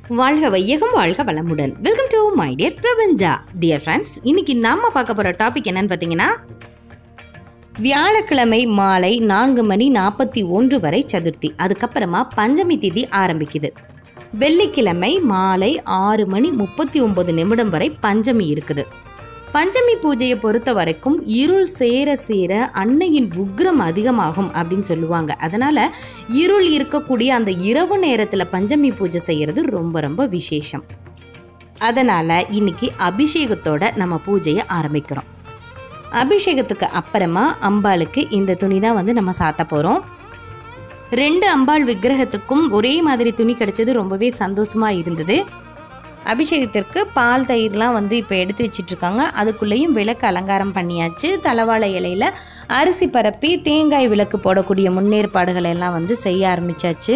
வாழ்க வையகம் வாழ்க வளமுடன் welcome to my dear Prabanja dear friends இன்னைக்கு நாம பார்க்க போற டாபிக் என்னன்னு பார்த்தீங்கன்னா வியாழக்கிழமை மாலை நான்கு மணி நாற்பத்தி ஒன்று வரை சதுர்த்தி அதுக்கப்புறமா பஞ்சமி திதி ஆரம்பிக்குது வெள்ளிக்கிழமை மாலை ஆறு மணி முப்பத்தி ஒன்பது நிமிடம் வரை பஞ்சமி இருக்குது பஞ்சமி பூஜையை பொறுத்த வரைக்கும் இருள் சேர சேர அன்னையின் உக்ரம் அதிகமாகும் அப்படின்னு சொல்லுவாங்க அதனால இருள் இருக்கக்கூடிய அந்த இரவு நேரத்தில் பஞ்சமி பூஜை செய்யறது ரொம்ப ரொம்ப விசேஷம் அதனால இன்னைக்கு அபிஷேகத்தோட நம்ம பூஜையை ஆரம்பிக்கிறோம் அபிஷேகத்துக்கு அப்புறமா அம்பாளுக்கு இந்த துணி தான் வந்து நம்ம சாத்த போகிறோம் ரெண்டு அம்பாள் விக்கிரகத்துக்கும் ஒரே மாதிரி துணி கிடைச்சது ரொம்பவே சந்தோஷமா இருந்தது அபிஷேகத்திற்கு பால் தயிர்லாம் வந்து இப்போ எடுத்து வச்சிட்டு இருக்காங்க அதுக்குள்ளேயும் விளக்கு அலங்காரம் பண்ணியாச்சு தலவாழை இலையில அரிசி பரப்பி தேங்காய் விளக்கு போடக்கூடிய முன்னேற்பாடுகள் எல்லாம் வந்து செய்ய ஆரம்பிச்சாச்சு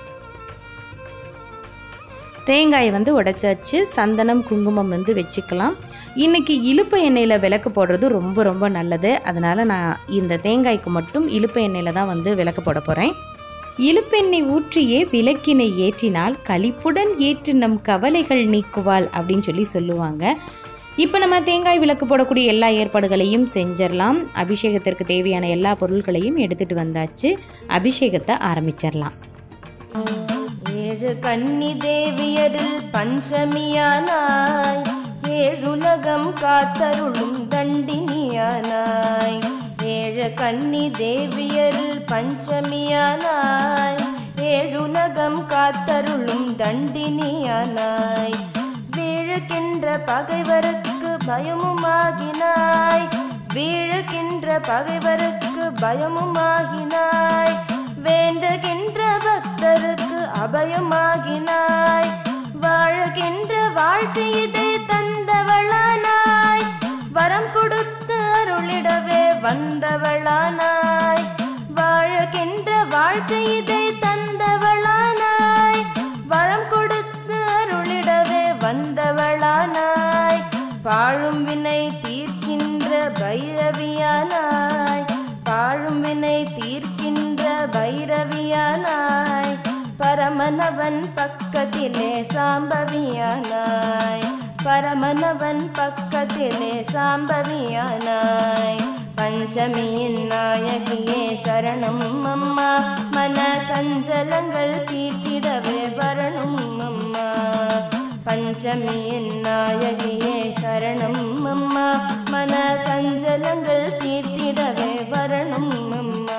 தேங்காய் வந்து உடைச்சாச்சு சந்தனம் குங்குமம் வந்து வச்சுக்கலாம் இன்னைக்கு இழுப்பு எண்ணெயில் விளக்கு போடுறது ரொம்ப ரொம்ப நல்லது அதனால நான் இந்த தேங்காய்க்கு மட்டும் இழுப்பு எண்ணெயில் தான் வந்து விளக்கு போட போகிறேன் இழுப்பெண்ணெய் ஊற்றியே விளக்கினை ஏற்றினால் களிப்புடன் ஏற்று நம் கவலைகள் நீக்குவாள் அப்படின்னு சொல்லி சொல்லுவாங்க இப்போ நம்ம தேங்காய் விளக்கு போடக்கூடிய எல்லா ஏற்பாடுகளையும் செஞ்சிடலாம் அபிஷேகத்திற்கு தேவையான எல்லா பொருட்களையும் எடுத்துட்டு வந்தாச்சு அபிஷேகத்தை ஆரம்பிச்சிடலாம் ஏழு கன்னி தேவியரில் பஞ்சமியானாய் ஏழுலகம் காத்தருளும் தண்டினியானாய் ஏழு கன்னி தேவியரில் பஞ்சமியானாய் ஏழுலகம் காத்தருளும் தண்டினியானாய் வீழுகின்ற பகைவருக்கு பயமுமாகினாய் வீழுகின்ற பகைவருக்கு பயமுமாகினாய் வேண்டுகின்ற பக்தருக்கு அபயமாகினாய் வாழுகின்ற வாழ்க்கை இதை தந்தவளானாய் வரம் கொடுத்து அருளிடவே வந்தவளானாய் வாழுகின்ற வாழ்க்கை இதை தந்தவளானாய் வரம் கொடுத்து அருளிடவே வந்தவளானாய் பாழும் வினை தீர்க்கின்ற பைரவியானாய் பாழும் வினை தீர்க்கின்ற பைரவியானாய் பரமனவன் பக்கத்திலே சாம்பவியானாய் பரமனவன் பக்கத்திலே சாம்பவியானாய் பஞ்சமியின் நாயகியே சரணம் அம்மா மன சஞ்சலங்கள் தீர்த்திடவே வரணும் அம்மா பஞ்சமியின் நாயகியே சரணம் அம்மா மன சஞ்சலங்கள் தீர்த்திடவே வரணும் அம்மா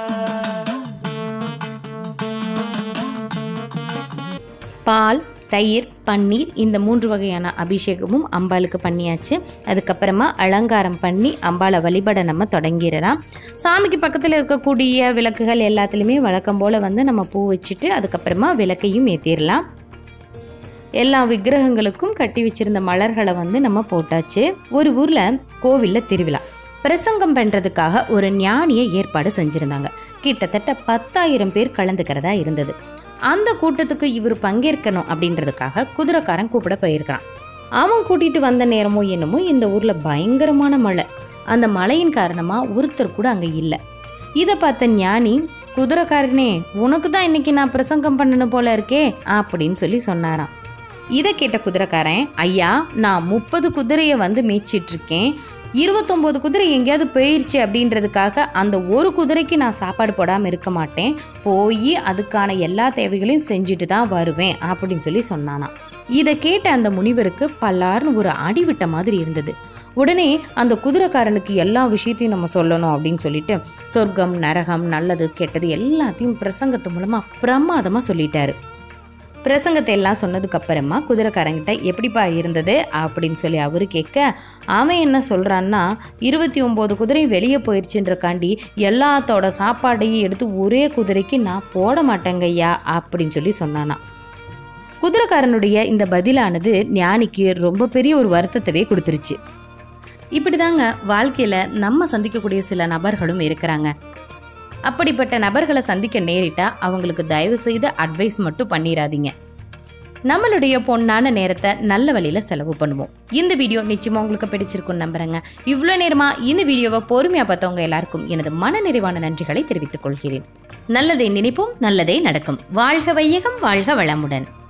பால் தயிர் பன்னீர் இந்த மூன்று வகையான அபிஷேகமும் அம்பாளுக்கு பண்ணியாச்சு அதுக்கப்புறமா அலங்காரம் பண்ணி அம்பாளை வழிபட நம்ம தொடங்கிடலாம் சாமிக்கு பக்கத்தில் இருக்கக்கூடிய விளக்குகள் எல்லாத்துலேயுமே வழக்கம் போல் வந்து நம்ம பூ வச்சுட்டு அதுக்கப்புறமா விளக்கையும் ஏற்றிடலாம் எல்லா விக்கிரகங்களுக்கும் கட்டி வச்சிருந்த மலர்களை வந்து நம்ம போட்டாச்சு ஒரு ஊரில் கோவிலில் திருவிழா பிரசங்கம் பண்ணுறதுக்காக ஒரு ஞானியை ஏற்பாடு செஞ்சுருந்தாங்க கிட்டத்தட்ட பத்தாயிரம் பேர் கலந்துக்கிறதா இருந்தது அந்த கூட்டத்துக்கு இவர் பங்கேற்கணும் அப்படின்றதுக்காக குதிரைக்காரன் கூப்பிட போயிருக்கான் அவன் கூட்டிட்டு வந்த நேரமோ என்னமோ இந்த ஊர்ல பயங்கரமான மழை அந்த மழையின் காரணமா ஒருத்தர் கூட அங்க இல்லை இதை பார்த்த ஞானி குதிரைக்காரனே உனக்கு தான் இன்னைக்கு நான் பிரசங்கம் பண்ணணும் போல இருக்கே அப்படின்னு சொல்லி சொன்னாராம் இதை கேட்ட குதிரைக்காரன் ஐயா நான் முப்பது குதிரையை வந்து மேய்ச்சிட்டு இருக்கேன் இருபத்தொம்போது குதிரை எங்கேயாவது போயிடுச்சு அப்படின்றதுக்காக அந்த ஒரு குதிரைக்கு நான் சாப்பாடு போடாமல் இருக்க மாட்டேன் போய் அதுக்கான எல்லா தேவைகளையும் செஞ்சுட்டு தான் வருவேன் அப்படின்னு சொல்லி சொன்னானாம் இதை கேட்ட அந்த முனிவருக்கு பல்லார்னு ஒரு அடி விட்ட மாதிரி இருந்தது உடனே அந்த குதிரைக்காரனுக்கு எல்லா விஷயத்தையும் நம்ம சொல்லணும் அப்படின்னு சொல்லிட்டு சொர்க்கம் நரகம் நல்லது கெட்டது எல்லாத்தையும் பிரசங்கத்து மூலமாக பிரமாதமாக சொல்லிட்டாரு பிரசங்கத்தை எல்லாம் சொன்னதுக்கு அப்புறமா குதிரைக்காரங்கிட்ட எப்படிப்பா இருந்தது அப்படின்னு சொல்லி அவரு கேட்க அவன் என்ன சொல்றான்னா இருபத்தி ஒம்பது குதிரை வெளியே போயிடுச்சுன்றக்காண்டி எல்லாத்தோட சாப்பாடையும் எடுத்து ஒரே குதிரைக்கு நான் போட மாட்டேங்க ஐயா அப்படின்னு சொல்லி சொன்னானா குதிரைக்காரனுடைய இந்த பதிலானது ஞானிக்கு ரொம்ப பெரிய ஒரு வருத்தத்தவே கொடுத்துருச்சு இப்படிதாங்க வாழ்க்கையில நம்ம சந்திக்கக்கூடிய சில நபர்களும் இருக்கிறாங்க அப்படிப்பட்ட நபர்களை சந்திக்க நேரிட்டா அவங்களுக்கு தயவு செய்து அட்வைஸ் மட்டும் பண்ணிடாதீங்க நம்மளுடைய பொண்ணான நேரத்தை நல்ல வழியில செலவு பண்ணுவோம் இந்த வீடியோ நிச்சயமா உங்களுக்கு பிடிச்சிருக்கும்னு நம்புறேங்க இவ்வளோ நேரமா இந்த வீடியோவை பொறுமையா பார்த்தவங்க எல்லாருக்கும் எனது மன நிறைவான நன்றிகளை தெரிவித்துக் கொள்கிறேன் நல்லதை நினைப்போம் நல்லதே நடக்கும் வாழ்க வையகம் வாழ்க வளமுடன்